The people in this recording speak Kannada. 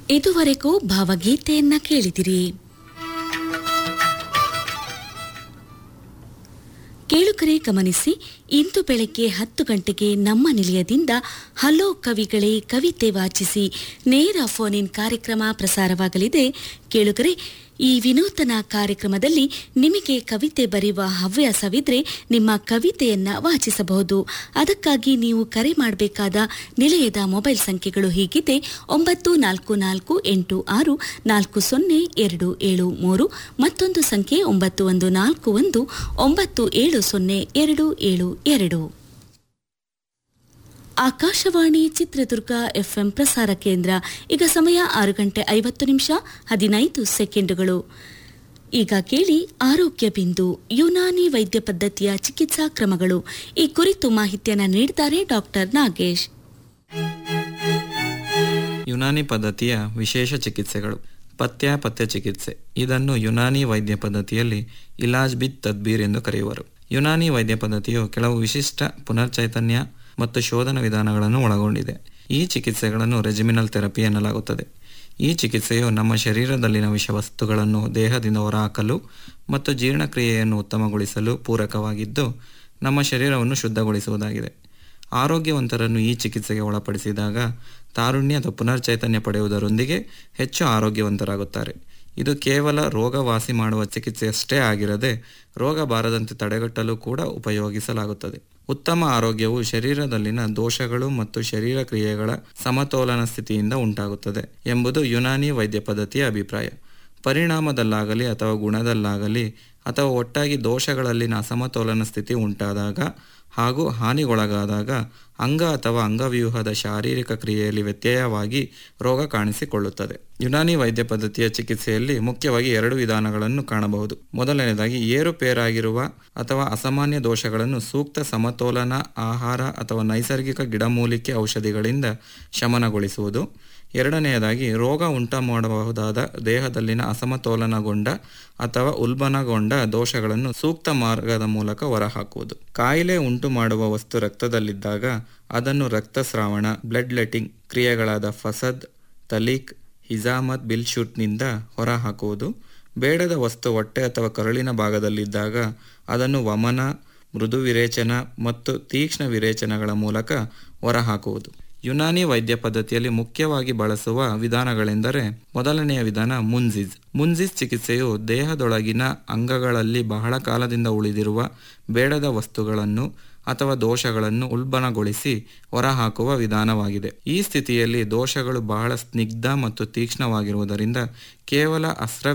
ಇದುವರೆಗೂ ಭಾವಗೀತೆಯನ್ನ ಕೇಳಿದಿರಿ ಕೇಳುಗರೆ ಗಮನಿಸಿ ಇಂದು ಬೆಳಗ್ಗೆ ಹತ್ತು ಗಂಟೆಗೆ ನಮ್ಮ ನಿಲಯದಿಂದ ಹಲೋ ಕವಿಗಳೇ ಕವಿತೆ ವಾಚಿಸಿ ನೇರ ಫೋನ್ ಇನ್ ಕಾರ್ಯಕ್ರಮ ಪ್ರಸಾರವಾಗಲಿದೆ ಕೇಳುಗರೆ ಈ ವಿನೂತನ ಕಾರ್ಯಕ್ರಮದಲ್ಲಿ ನಿಮಗೆ ಕವಿತೆ ಬರೆಯುವ ಹವ್ಯಾಸವಿದ್ರೆ ನಿಮ್ಮ ಕವಿತೆಯನ್ನ ವಾಚಿಸಬಹುದು ಅದಕ್ಕಾಗಿ ನೀವು ಕರೆ ಮಾಡಬೇಕಾದ ನಿಲಯದ ಮೊಬೈಲ್ ಸಂಖ್ಯೆಗಳು ಹೀಗಿದೆ ಒಂಬತ್ತು ನಾಲ್ಕು ನಾಲ್ಕು ಎಂಟು ಆರು ನಾಲ್ಕು ಸೊನ್ನೆ ಎರಡು ಏಳು ಮೂರು ಮತ್ತೊಂದು ಸಂಖ್ಯೆ ಒಂಬತ್ತು ಒಂದು ನಾಲ್ಕು ಒಂದು ಒಂಬತ್ತು ಏಳು ಸೊನ್ನೆ ಎರಡು ಏಳು ಎರಡು ಆಕಾಶವಾಣಿ ಚಿತ್ರದುರ್ಗ ಎಫ್ಎಂ ಪ್ರಸಾರ ಕೇಂದ್ರ ಈಗ ಸಮಯ ಆರು ಗಂಟೆ ಐವತ್ತು ನಿಮಿಷ ಹದಿನೈದು ಸೆಕೆಂಡುಗಳು ಈಗ ಕೇಳಿ ಆರೋಗ್ಯ ಬಿಂದು ಯುನಾನಿ ವೈದ್ಯ ಪದ್ಧತಿಯ ಚಿಕಿತ್ಸಾ ಕ್ರಮಗಳು ಈ ಕುರಿತು ಮಾಹಿತಿಯನ್ನು ನೀಡಿದ್ದಾರೆ ಡಾಕ್ಟರ್ ನಾಗೇಶ್ ಯುನಾನಿ ಪದ್ಧತಿಯ ವಿಶೇಷ ಚಿಕಿತ್ಸೆಗಳು ಪಥ್ಯ ಪಥ್ಯ ಚಿಕಿತ್ಸೆ ಇದನ್ನು ಯುನಾನಿ ವೈದ್ಯ ಪದ್ಧತಿಯಲ್ಲಿ ಇಲಾಜ್ ಬಿತ್ ತದ್ಬೀರ್ ಎಂದು ಕರೆಯುವರು ಯುನಾನಿ ವೈದ್ಯ ಪದ್ಧತಿಯು ಕೆಲವು ವಿಶಿಷ್ಟ ಪುನರ್ಚೈತನ್ಯ ಮತ್ತು ಶೋಧನ ವಿಧಾನಗಳನ್ನು ಒಳಗೊಂಡಿದೆ ಈ ಚಿಕಿತ್ಸೆಗಳನ್ನು ರೆಜಿಮಿನಲ್ ಥೆರಪಿ ಎನ್ನಲಾಗುತ್ತದೆ ಈ ಚಿಕಿತ್ಸೆಯು ನಮ್ಮ ಶರೀರದಲ್ಲಿನ ವಿಷವಸ್ತುಗಳನ್ನು ದೇಹದಿಂದ ಹೊರಹಾಕಲು ಮತ್ತು ಜೀರ್ಣಕ್ರಿಯೆಯನ್ನು ಉತ್ತಮಗೊಳಿಸಲು ಪೂರಕವಾಗಿದ್ದು ನಮ್ಮ ಶರೀರವನ್ನು ಶುದ್ಧಗೊಳಿಸುವುದಾಗಿದೆ ಆರೋಗ್ಯವಂತರನ್ನು ಈ ಚಿಕಿತ್ಸೆಗೆ ಒಳಪಡಿಸಿದಾಗ ತಾರುಣ್ಯ ಅಥವಾ ಪುನರ್ಚೈತನ್ಯ ಪಡೆಯುವುದರೊಂದಿಗೆ ಹೆಚ್ಚು ಆರೋಗ್ಯವಂತರಾಗುತ್ತಾರೆ ಇದು ಕೇವಲ ರೋಗ ವಾಸಿ ಮಾಡುವ ಚಿಕಿತ್ಸೆಯಷ್ಟೇ ಆಗಿರದೆ ರೋಗ ಬಾರದಂತೆ ತಡೆಗಟ್ಟಲು ಕೂಡ ಉಪಯೋಗಿಸಲಾಗುತ್ತದೆ ಉತ್ತಮ ಆರೋಗ್ಯವು ಶರೀರದಲ್ಲಿನ ದೋಷಗಳು ಮತ್ತು ಶರೀರ ಕ್ರಿಯೆಗಳ ಸಮತೋಲನ ಸ್ಥಿತಿಯಿಂದ ಉಂಟಾಗುತ್ತದೆ ಎಂಬುದು ಯುನಾನಿ ವೈದ್ಯ ಪದ್ಧತಿಯ ಅಭಿಪ್ರಾಯ ಪರಿಣಾಮದಲ್ಲಾಗಲಿ ಅಥವಾ ಗುಣದಲ್ಲಾಗಲಿ ಅಥವಾ ಒಟ್ಟಾಗಿ ದೋಷಗಳಲ್ಲಿನ ಅಸಮತೋಲನ ಸ್ಥಿತಿ ಉಂಟಾದಾಗ ಹಾಗೂ ಹಾನಿಗೊಳಗಾದಾಗ ಅಂಗ ಅಥವಾ ಅಂಗವ್ಯೂಹದ ಶಾರೀರಿಕ ಕ್ರಿಯೆಯಲ್ಲಿ ವ್ಯತ್ಯಯವಾಗಿ ರೋಗ ಕಾಣಿಸಿಕೊಳ್ಳುತ್ತದೆ ಯುನಾನಿ ವೈದ್ಯ ಪದ್ಧತಿಯ ಚಿಕಿತ್ಸೆಯಲ್ಲಿ ಮುಖ್ಯವಾಗಿ ಎರಡು ವಿಧಾನಗಳನ್ನು ಕಾಣಬಹುದು ಮೊದಲನೇದಾಗಿ ಏರುಪೇರಾಗಿರುವ ಅಥವಾ ಅಸಾಮಾನ್ಯ ದೋಷಗಳನ್ನು ಸೂಕ್ತ ಸಮತೋಲನ ಆಹಾರ ಅಥವಾ ನೈಸರ್ಗಿಕ ಗಿಡಮೂಲಿಕೆ ಔಷಧಿಗಳಿಂದ ಶಮನಗೊಳಿಸುವುದು ಎರಡನೆಯದಾಗಿ ರೋಗ ಉಂಟು ಮಾಡಬಹುದಾದ ದೇಹದಲ್ಲಿನ ಅಸಮತೋಲನಗೊಂಡ ಅಥವಾ ಉಲ್ಬಣಗೊಂಡ ದೋಷಗಳನ್ನು ಸೂಕ್ತ ಮಾರ್ಗದ ಮೂಲಕ ಹೊರಹಾಕುವುದು ಕಾಯಿಲೆ ಉಂಟು ಮಾಡುವ ವಸ್ತು ರಕ್ತದಲ್ಲಿದ್ದಾಗ ಅದನ್ನು ರಕ್ತಸ್ರಾವಣ ಬ್ಲಡ್ ಲೆಟಿಂಗ್ ಕ್ರಿಯೆಗಳಾದ ಫಸದ್ ತಲೀಕ್ ಹಿಜಾಮತ್ ಬಿಲ್ಶೂಟ್ನಿಂದ ಹೊರಹಾಕುವುದು ಬೇಡದ ವಸ್ತು ಹೊಟ್ಟೆ ಅಥವಾ ಕರುಳಿನ ಭಾಗದಲ್ಲಿದ್ದಾಗ ಅದನ್ನು ವಮನ ಮೃದು ವಿರೇಚನ ಮತ್ತು ತೀಕ್ಷ್ಣ ವಿರೇಚನಗಳ ಮೂಲಕ ಹೊರಹಾಕುವುದು ಯುನಾನಿ ವೈದ್ಯ ಪದ್ಧತಿಯಲ್ಲಿ ಮುಖ್ಯವಾಗಿ ಬಳಸುವ ವಿಧಾನಗಳೆಂದರೆ ಮೊದಲನೆಯ ವಿಧಾನ ಮುನ್ಸಿಸ್ ಮುನ್ಸಿಸ್ ಚಿಕಿತ್ಸೆಯು ದೇಹದೊಳಗಿನ ಅಂಗಗಳಲ್ಲಿ ಬಹಳ ಕಾಲದಿಂದ ಉಳಿದಿರುವ ಬೇಡದ ವಸ್ತುಗಳನ್ನು ಅಥವಾ ದೋಷಗಳನ್ನು ಉಲ್ಬಣಗೊಳಿಸಿ ಹೊರಹಾಕುವ ವಿಧಾನವಾಗಿದೆ ಈ ಸ್ಥಿತಿಯಲ್ಲಿ ದೋಷಗಳು ಬಹಳ ಸ್ನಿಗ್ಧ ಮತ್ತು ತೀಕ್ಷ್ಣವಾಗಿರುವುದರಿಂದ ಕೇವಲ ಅಸ್ತ್ರ